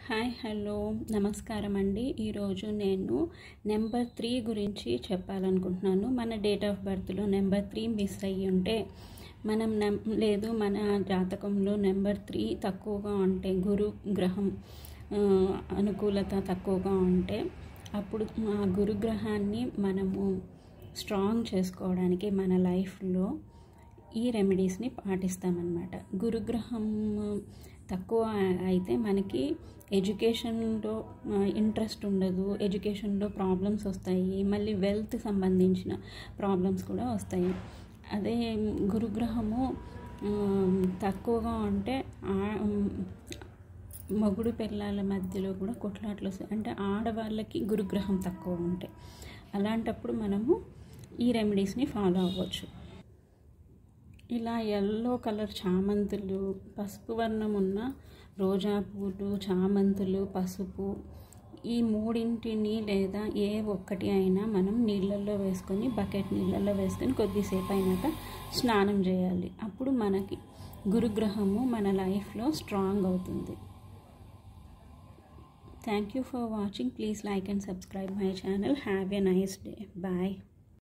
hi hello నమస్కారం అండి ఈరోజు నేను నెంబర్ త్రీ గురించి చెప్పాలనుకుంటున్నాను మన డేట్ ఆఫ్ బర్త్లో నెంబర్ త్రీ మిస్ అయ్యి ఉంటే మనం నెం లేదు మన జాతకంలో నెంబర్ త్రీ తక్కువగా ఉంటే గురు గ్రహం ఆ, అనుకూలత తక్కువగా ఉంటే అప్పుడు ఆ గురుగ్రహాన్ని మనము స్ట్రాంగ్ చేసుకోవడానికి మన లైఫ్లో ఈ రెమెడీస్ని పాటిస్తామన్నమాట గురుగ్రహం తక్కువ అయితే మనకి ఎడ్యుకేషన్లో ఇంట్రెస్ట్ ఉండదు ఎడ్యుకేషన్లో ప్రాబ్లమ్స్ వస్తాయి మళ్ళీ వెల్త్ సంబంధించిన ప్రాబ్లమ్స్ కూడా వస్తాయి అదే గురుగ్రహము ఆ, తక్కువగా ఉంటే ఆ- మొగుడు పిల్లల మధ్యలో కూడా కొట్లాట్లు వస్తాయి అంటే ఆడవాళ్ళకి గురుగ్రహం తక్కువ ఉంటాయి అలాంటప్పుడు మనము ఈ రెమెడీస్ని ఫాలో అవ్వచ్చు ఇలా ఎల్లో కలర్ చామంతులు పసుపు వర్ణం ఉన్న రోజా పూలు చామంతులు పసుపు ఈ మూడింటిని లేదా ఏ ఒక్కటి అయినా మనం నీళ్ళల్లో వేసుకొని బకెట్ నీళ్ళల్లో వేసుకొని కొద్దిసేపు అయినాక స్నానం చేయాలి అప్పుడు మనకి గురుగ్రహము మన లైఫ్లో స్ట్రాంగ్ అవుతుంది thank you for watching please like and subscribe my channel have a nice day bye